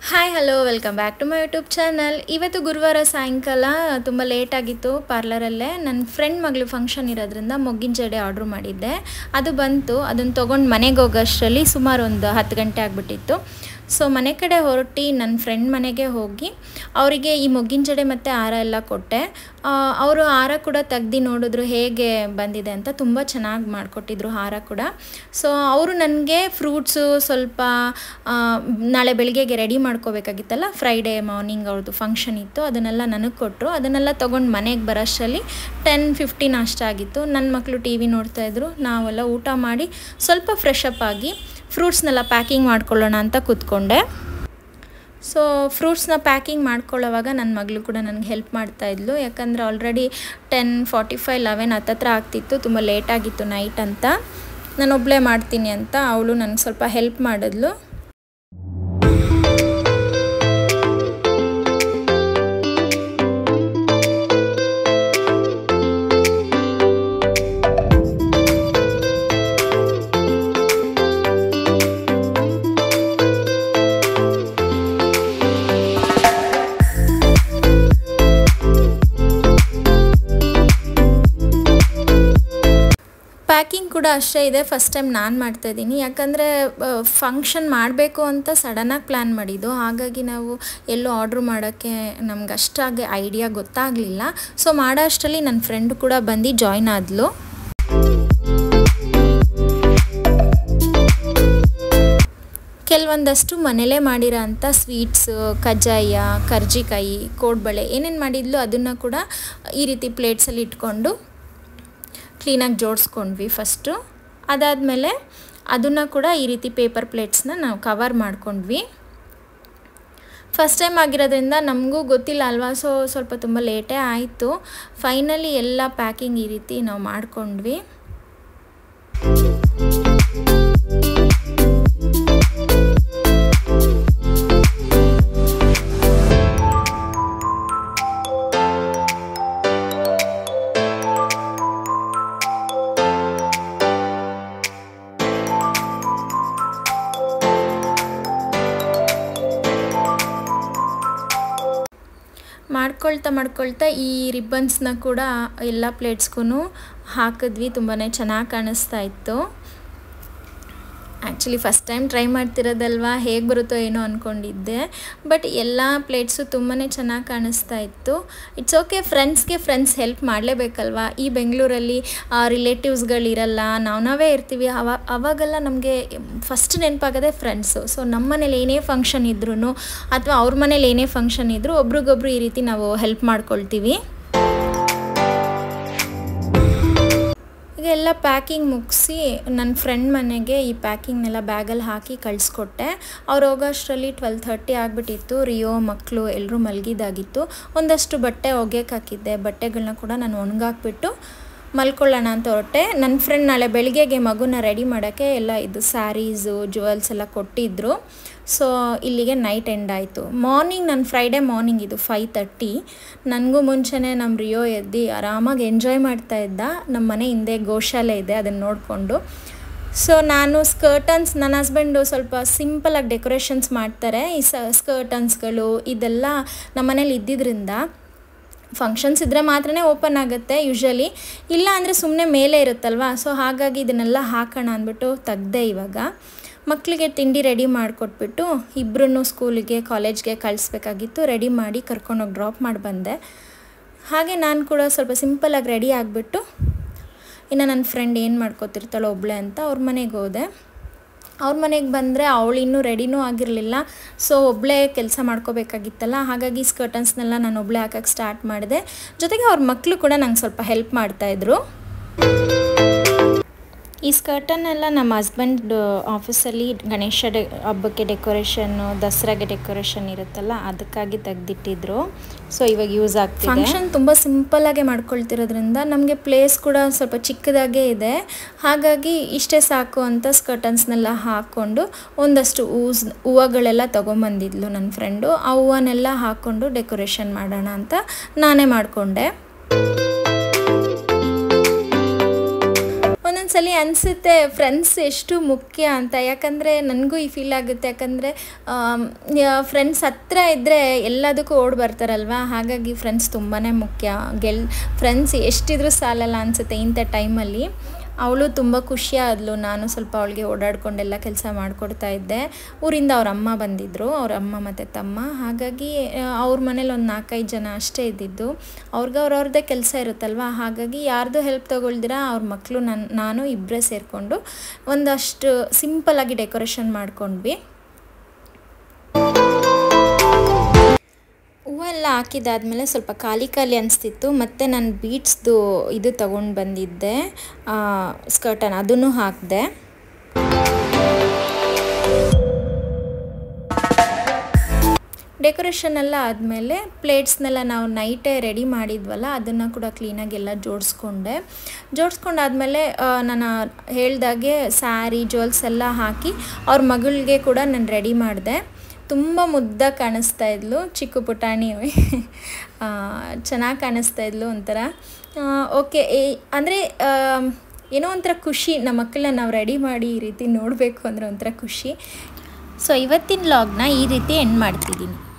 hi hello welcome back to my YouTube channel ಇವತ್ತು ಗುರುವಾರ ಸಾಯಂಕಾಲ ತುಂಬ ಲೇಟ್ ಆಗಿತ್ತು ಪಾರ್ಲರಲ್ಲೇ ನನ್ನ ಫ್ರೆಂಡ್ ಮಗಳು ಫಂಕ್ಷನ್ ಇರೋದ್ರಿಂದ ಮೊಗ್ಗಿನ ಜಡೆ ಆರ್ಡ್ರ್ ಮಾಡಿದ್ದೆ ಅದು ಬಂತು ಅದನ್ನು ತೊಗೊಂಡು ಮನೆಗೆ ಹೋಗೋಷ್ಟರಲ್ಲಿ ಸುಮಾರು ಒಂದು ಹತ್ತು ಗಂಟೆ ಆಗಿಬಿಟ್ಟಿತ್ತು ಸೊ ಮನೆ ಕಡೆ ಹೊರಟಿ ನನ್ನ ಫ್ರೆಂಡ್ ಮನೆಗೆ ಹೋಗಿ ಅವರಿಗೆ ಈ ಮೊಗ್ಗಿನ ಜಡೆ ಮತ್ತು ಹಾರ ಎಲ್ಲ ಕೊಟ್ಟೆ ಅವರು ಹಾರ ಕೂಡ ತೆಗ್ದು ನೋಡಿದ್ರು ಹೇಗೆ ಬಂದಿದೆ ಅಂತ ತುಂಬ ಚೆನ್ನಾಗಿ ಮಾಡಿಕೊಟ್ಟಿದ್ರು ಹಾರ ಕೂಡ ಸೊ ಅವರು ನನಗೆ ಫ್ರೂಟ್ಸು ಸ್ವಲ್ಪ ಆ, ನಾಳೆ ಬೆಳಿಗ್ಗೆಗೆ ರೆಡಿ ಮಾಡ್ಕೋಬೇಕಾಗಿತ್ತಲ್ಲ ಫ್ರೈಡೇ ಮಾರ್ನಿಂಗ್ ಅವ್ರದ್ದು ಫಂಕ್ಷನ್ ಇತ್ತು ಅದನ್ನೆಲ್ಲ ನನಗೆ ಕೊಟ್ಟರು ಅದನ್ನೆಲ್ಲ ತೊಗೊಂಡು ಮನೆಗೆ ಬರೋಷ್ಟರಲ್ಲಿ ಟೆನ್ ಫಿಫ್ಟೀನ್ ಅಷ್ಟಾಗಿತ್ತು ನನ್ನ ಮಕ್ಕಳು ಟಿ ವಿ ನೋಡ್ತಾಯಿದ್ರು ನಾವೆಲ್ಲ ಊಟ ಮಾಡಿ ಸ್ವಲ್ಪ ಫ್ರೆಶ್ ಅಪ್ ಆಗಿ ಫ್ರೂಟ್ಸ್ನೆಲ್ಲ ಪ್ಯಾಕಿಂಗ್ ಮಾಡ್ಕೊಳ್ಳೋಣ ಅಂತ ಕೂತ್ಕೊಂಡೆ ಸೊ ಫ್ರೂಟ್ಸ್ನ ಪ್ಯಾಕಿಂಗ್ ಮಾಡ್ಕೊಳ್ಳೋವಾಗ ನನ್ನ ಮಗಳು ಕೂಡ ನನಗೆ ಹೆಲ್ಪ್ ಮಾಡ್ತಾ ಇದ್ಲು ಯಾಕಂದರೆ already ten forty five eleven ಹತ್ತತ್ರ ಆಗ್ತಿತ್ತು ತುಂಬ ಲೇಟ್ ಆಗಿತ್ತು ನೈಟ್ ಅಂತ ನಾನು ಒಬ್ಬಳೇ ಮಾಡ್ತೀನಿ ಅಂತ ಅವಳು ನನಗೆ ಸ್ವಲ್ಪ ಹೆಲ್ಪ್ ಮಾಡಿದ್ಲು ಪ್ಯಾಕಿಂಗ್ ಕೂಡ ಅಷ್ಟೇ ಇದೆ ಫಸ್ಟ್ ಟೈಮ್ ನಾನು ಮಾಡ್ತಾಯಿದ್ದೀನಿ ಯಾಕಂದರೆ ಫಂಕ್ಷನ್ ಮಾಡಬೇಕು ಅಂತ ಸಡನ್ನಾಗಿ ಪ್ಲ್ಯಾನ್ ಮಾಡಿದ್ದು ಹಾಗಾಗಿ ನಾವು ಎಲ್ಲೂ ಆರ್ಡ್ರ್ ಮಾಡೋಕ್ಕೆ ನಮ್ಗೆ ಅಷ್ಟಾಗಿ ಐಡಿಯಾ ಗೊತ್ತಾಗಲಿಲ್ಲ ಸೊ ಮಾಡೋ ಅಷ್ಟರಲ್ಲಿ ನನ್ನ ಫ್ರೆಂಡ್ ಕೂಡ ಬಂದು ಜಾಯ್ನ್ ಆದಳು ಕೆಲವೊಂದಷ್ಟು ಮನೇಲೇ ಮಾಡಿರೋ ಅಂಥ ಸ್ವೀಟ್ಸು ಕಜ್ಜಾಯ ಕರ್ಜಿಕಾಯಿ ಕೋಡ್ಬಳೆ ಏನೇನು ಮಾಡಿದ್ಲು ಅದನ್ನು ಕೂಡ ಈ ರೀತಿ ಪ್ಲೇಟ್ಸಲ್ಲಿ ಇಟ್ಕೊಂಡು ಕ್ಲೀನಾಗಿ ಜೋಡಿಸ್ಕೊಂಡ್ವಿ ಫಸ್ಟು ಅದಾದಮೇಲೆ ಅದನ್ನು ಕೂಡ ಈ ರೀತಿ ಪೇಪರ್ ಪ್ಲೇಟ್ಸ್ನ ನಾವು ಕವರ್ ಮಾಡ್ಕೊಂಡ್ವಿ ಫಸ್ಟ್ ಟೈಮ್ ಆಗಿರೋದ್ರಿಂದ ನಮಗೂ ಗೊತ್ತಿಲ್ಲ ಅಲ್ವಾ ಸೊ ಸ್ವಲ್ಪ ತುಂಬ ಲೇಟೇ ಆಯಿತು ಫೈನಲಿ ಎಲ್ಲ ಪ್ಯಾಕಿಂಗ್ ಈ ರೀತಿ ನಾವು ಮಾಡ್ಕೊಂಡ್ವಿ ಮಾಡ್ಕೊಳ್ತಾ ಮಾಡ್ಕೊಳ್ತಾ ಈ ರಿಬ್ಬನ್ಸ್ನ ಕೂಡ ಎಲ್ಲ ಪ್ಲೇಟ್ಸ್ಗೂ ಹಾಕಿದ್ವಿ ತುಂಬಾ ಚೆನ್ನಾಗಿ ಕಾಣಿಸ್ತಾ ಇತ್ತು ಆ್ಯಕ್ಚುಲಿ ಫಸ್ಟ್ ಟೈಮ್ ಟ್ರೈ ಮಾಡ್ತಿರೋದಲ್ವಾ ಹೇಗೆ ಬರುತ್ತೋ ಏನೋ ಅಂದ್ಕೊಂಡಿದ್ದೆ ಬಟ್ ಎಲ್ಲ ಪ್ಲೇಟ್ಸು ತುಂಬಾ ಚೆನ್ನಾಗಿ ಕಾಣಿಸ್ತಾ ಇತ್ತು ಇಟ್ಸ್ ಓಕೆ ಫ್ರೆಂಡ್ಸ್ಗೆ ಫ್ರೆಂಡ್ಸ್ ಹೆಲ್ಪ್ ಮಾಡಲೇಬೇಕಲ್ವಾ ಈ ಬೆಂಗಳೂರಲ್ಲಿ ರಿಲೇಟಿವ್ಸ್ಗಳಿರಲ್ಲ ನಾವು ನಾವೇ ಇರ್ತೀವಿ ಅವ ಅವಾಗೆಲ್ಲ ನಮಗೆ ಫಸ್ಟ್ ನೆನಪಾಗೋದೇ ಫ್ರೆಂಡ್ಸು ಸೊ ನಮ್ಮ ಮನೇಲಿ ಏನೇ ಫಂಕ್ಷನ್ ಇದ್ರೂ ಅಥವಾ ಅವ್ರ ಮನೇಲಿ ಏನೇ ಫಂಕ್ಷನ್ ಇದ್ದರೂ ಒಬ್ರಿಗೊಬ್ರು ಈ ರೀತಿ ನಾವು ಹೆಲ್ಪ್ ಮಾಡ್ಕೊಳ್ತೀವಿ ಈಗ ಎಲ್ಲ ಪ್ಯಾಕಿಂಗ್ ಮುಗಿಸಿ ನನ್ನ ಫ್ರೆಂಡ್ ಮನೆಗೆ ಈ ಪ್ಯಾಕಿಂಗ್ನೆಲ್ಲ ಬ್ಯಾಗಲ್ಲಿ ಹಾಕಿ ಕಳಿಸ್ಕೊಟ್ಟೆ ಅವ್ರು ಹೋಗೋಷ್ಟರಲ್ಲಿ ಟ್ವೆಲ್ ಥರ್ಟಿ ಆಗಿಬಿಟ್ಟಿತ್ತು ರಿಯೋ ಮಕ್ಕಳು ಎಲ್ಲರೂ ಮಲಗಿದಾಗಿತ್ತು ಒಂದಷ್ಟು ಬಟ್ಟೆ ಒಗೆಯಕ್ಕೆ ಹಾಕಿದ್ದೆ ಬಟ್ಟೆಗಳನ್ನ ಕೂಡ ನಾನು ಒಣಗಾಕ್ಬಿಟ್ಟು ಮಲ್ಕೊಳ್ಳೋಣ ಅಂತ ಹೊರಟೆ ನನ್ನ ಫ್ರೆಂಡ್ ನಾಳೆ ಬೆಳಿಗ್ಗೆಗೆ ಮಗುನ ರೆಡಿ ಮಾಡೋಕ್ಕೆ ಎಲ್ಲ ಇದು ಸ್ಯಾರೀಸು ಜುವೆಲ್ಸ್ ಎಲ್ಲ ಕೊಟ್ಟಿದ್ದರು ಸೊ ಇಲ್ಲಿಗೆ ನೈಟ್ ಎಂಡ್ ಆಯಿತು ಮಾರ್ನಿಂಗ್ ನನ್ನ ಫ್ರೈಡೇ ಮಾರ್ನಿಂಗ್ ಇದು ಫೈವ್ ತರ್ಟಿ ನನಗೂ ಮುಂಚೆನೇ ನಮ್ಮ ರಿಯೋ ಎದ್ದು ಆರಾಮಾಗಿ ಎಂಜಾಯ್ ಮಾಡ್ತಾ ಇದ್ದ ನಮ್ಮ ಮನೆ ಹಿಂದೆ ಗೋಶಾಲೆ ಇದೆ ಅದನ್ನು ನೋಡಿಕೊಂಡು ಸೊ ನಾನು ಸ್ಕರ್ಟನ್ಸ್ ನನ್ನ ಹಸ್ಬೆಂಡು ಸ್ವಲ್ಪ ಸಿಂಪಲಾಗಿ ಡೆಕೋರೇಷನ್ಸ್ ಮಾಡ್ತಾರೆ ಈ ಸ ಸ್ಕರ್ಟನ್ಸ್ಗಳು ಇದೆಲ್ಲ ನಮ್ಮ ಮನೇಲಿ ಇದ್ದಿದ್ದರಿಂದ ಫಂಕ್ಷನ್ಸ್ ಇದ್ದರೆ ಮಾತ್ರನೇ ಓಪನ್ ಆಗುತ್ತೆ ಯೂಶ್ವಲಿ ಇಲ್ಲ ಅಂದರೆ ಸುಮ್ಮನೆ ಮೇಲೆ ಇರುತ್ತಲ್ವ ಸೊ ಹಾಗಾಗಿ ಇದನ್ನೆಲ್ಲ ಹಾಕೋಣ ಅಂದ್ಬಿಟ್ಟು ತೆಗ್ದೆ ಇವಾಗ ಮಕ್ಕಳಿಗೆ ತಿಂಡಿ ರೆಡಿ ಮಾಡಿಕೊಟ್ಬಿಟ್ಟು ಇಬ್ಬರೂ ಸ್ಕೂಲಿಗೆ ಕಾಲೇಜ್ಗೆ ಕಳಿಸ್ಬೇಕಾಗಿತ್ತು ರೆಡಿ ಮಾಡಿ ಕರ್ಕೊಂಡೋಗಿ ಡ್ರಾಪ್ ಮಾಡಿ ಬಂದೆ ಹಾಗೆ ನಾನು ಕೂಡ ಸ್ವಲ್ಪ ಸಿಂಪಲಾಗಿ ರೆಡಿ ಆಗಿಬಿಟ್ಟು ಇನ್ನು ನನ್ನ ಫ್ರೆಂಡ್ ಏನು ಮಾಡ್ಕೊತಿರ್ತಾಳೆ ಒಬ್ಬಳೆ ಅಂತ ಅವ್ರ ಮನೆಗೆ ಹೋದೆ ಅವ್ರ ಮನೆಗೆ ಬಂದರೆ ಅವಳು ಇನ್ನೂ ರೆಡಿನೂ ಆಗಿರಲಿಲ್ಲ ಸೊ ಒಬ್ಬಳೇ ಕೆಲಸ ಮಾಡ್ಕೋಬೇಕಾಗಿತ್ತಲ್ಲ ಹಾಗಾಗಿ ಸ್ಕರ್ಟನ್ಸ್ನೆಲ್ಲ ನಾನು ಒಬ್ಬಳೇ ಹಾಕಕ್ಕೆ ಸ್ಟಾರ್ಟ್ ಮಾಡಿದೆ ಜೊತೆಗೆ ಅವ್ರ ಮಕ್ಕಳು ಕೂಡ ನಂಗೆ ಸ್ವಲ್ಪ ಹೆಲ್ಪ್ ಮಾಡ್ತಾಯಿದ್ರು ಈ ಸ್ಕರ್ಟನ್ನೆಲ್ಲ ನಮ್ಮ ಹಸ್ಬೆಂಡ್ ಆಫೀಸಲ್ಲಿ ಗಣೇಶ ಡೆ ಹಬ್ಬಕ್ಕೆ ಡೆಕೋರೇಷನ್ನು ದಸರಾಗೆ ಡೆಕೋರೇಷನ್ ಇರುತ್ತಲ್ಲ ಅದಕ್ಕಾಗಿ ತೆಗ್ದಿಟ್ಟಿದ್ರು ಸೊ ಇವಾಗ ಯೂಸ್ ಆಗ್ತಿದೆ ಫಂಕ್ಷನ್ ತುಂಬ ಸಿಂಪಲ್ಲಾಗೆ ಮಾಡ್ಕೊಳ್ತಿರೋದ್ರಿಂದ ನಮಗೆ ಪ್ಲೇಸ್ ಕೂಡ ಸ್ವಲ್ಪ ಚಿಕ್ಕದಾಗೇ ಇದೆ ಹಾಗಾಗಿ ಇಷ್ಟೇ ಸಾಕು ಅಂತ ಸ್ಕರ್ಟನ್ಸ್ನೆಲ್ಲ ಹಾಕ್ಕೊಂಡು ಒಂದಷ್ಟು ಹೂಸ್ ಹೂವುಗಳೆಲ್ಲ ತೊಗೊಂಬಂದಿದ್ಲು ನನ್ನ ಫ್ರೆಂಡು ಆ ಹೂವನ್ನೆಲ್ಲ ಹಾಕ್ಕೊಂಡು ಡೆಕೋರೇಷನ್ ಮಾಡೋಣ ಅಂತ ನಾನೇ ಮಾಡಿಕೊಂಡೆ ಒಂದೊಂದ್ಸಲಿ ಅನಿಸುತ್ತೆ ಫ್ರೆಂಡ್ಸ್ ಎಷ್ಟು ಮುಖ್ಯ ಅಂತ ಯಾಕಂದರೆ ನನಗೂ ಈ ಫೀಲ್ ಆಗುತ್ತೆ ಯಾಕಂದರೆ ಫ್ರೆಂಡ್ಸ್ ಹತ್ರ ಇದ್ದರೆ ಎಲ್ಲದಕ್ಕೂ ಓಡಿ ಬರ್ತಾರಲ್ವ ಹಾಗಾಗಿ ಫ್ರೆಂಡ್ಸ್ ತುಂಬಾ ಮುಖ್ಯ ಗೆಲ್ ಫ್ರೆಂಡ್ಸ್ ಎಷ್ಟಿದ್ರೂ ಸಾಲಲ್ಲ ಅನಿಸುತ್ತೆ ಇಂಥ ಟೈಮಲ್ಲಿ ಅವಳು ತುಂಬ ಖುಷಿ ಆದ್ಲು ನಾನು ಸ್ವಲ್ಪ ಅವಳಿಗೆ ಓಡಾಡ್ಕೊಂಡೆಲ್ಲ ಕೆಲಸ ಮಾಡಿಕೊಡ್ತಾ ಇದ್ದೆ ಊರಿಂದ ಅವ್ರ ಅಮ್ಮ ಬಂದಿದ್ದರು ಅವ್ರ ಅಮ್ಮ ಮತ್ತು ತಮ್ಮ ಹಾಗಾಗಿ ಆ, ಅವ್ರ ಮನೇಲಿ ಒಂದು ನಾಲ್ಕೈದು ಜನ ಅಷ್ಟೇ ಇದ್ದಿದ್ದು ಅವ್ರಿಗೆ ಅವ್ರವ್ರದ್ದೇ ಕೆಲಸ ಇರುತ್ತಲ್ವ ಹಾಗಾಗಿ ಯಾರ್ದು ಹೆಲ್ಪ್ ತೊಗೊಳ್ದಿರ ಅವ್ರ ಮಕ್ಕಳು ನನ್ನ ನಾನು ಇಬ್ಬರೇ ಸೇರಿಕೊಂಡು ಒಂದಷ್ಟು ಸಿಂಪಲ್ಲಾಗಿ ಡೆಕೋರೇಷನ್ ಮಾಡ್ಕೊಂಡ್ವಿ ಹೂವೆಲ್ಲ ಹಾಕಿದಾದ್ಮೇಲೆ ಸ್ವಲ್ಪ ಖಾಲಿ ಖಾಲಿ ಅನಿಸ್ತಿತ್ತು ಮತ್ತು ನಾನು ಬೀಟ್ಸ್ದು ಇದು ತಗೊಂಡು ಬಂದಿದ್ದೆ ಸ್ಕರ್ಟನ್ನು ಅದನ್ನು ಹಾಕಿದೆ ಡೆಕೋರೇಷನ್ ಎಲ್ಲ ಆದಮೇಲೆ ಪ್ಲೇಟ್ಸ್ನೆಲ್ಲ ನಾವು ನೈಟೇ ರೆಡಿ ಮಾಡಿದ್ವಲ್ಲ ಅದನ್ನು ಕೂಡ ಕ್ಲೀನಾಗಿ ಎಲ್ಲ ಜೋಡಿಸ್ಕೊಂಡೆ ಜೋಡಿಸ್ಕೊಂಡಾದ್ಮೇಲೆ ನಾನು ಹೇಳ್ದಾಗೆ ಸ್ಯಾರಿ ಜ್ಯುವೆಲ್ಸ್ ಎಲ್ಲ ಹಾಕಿ ಅವ್ರ ಮಗಳಿಗೆ ಕೂಡ ನಾನು ರೆಡಿ ಮಾಡಿದೆ ತುಂಬ ಮುದ್ದಾಗಿ ಕಾಣಿಸ್ತಾ ಇದ್ಲು ಚಿಕ್ಕ ಪುಟಾಣಿ ಚೆನ್ನಾಗಿ ಕಾಣಿಸ್ತಾ ಇದ್ಲು ಒಂಥರ ಓಕೆ ಅಂದರೆ ಏನೋ ಒಂಥರ ಖುಷಿ ನಮ್ಮ ಮಕ್ಕಳನ್ನ ನಾವು ರೆಡಿ ಮಾಡಿ ಈ ರೀತಿ ನೋಡಬೇಕು ಅಂದರೆ ಒಂಥರ ಖುಷಿ ಸೊ ಇವತ್ತಿನ ಲಾಗ್ನ ಈ ರೀತಿ ಎಂಡ್ ಮಾಡ್ತಿದ್ದೀನಿ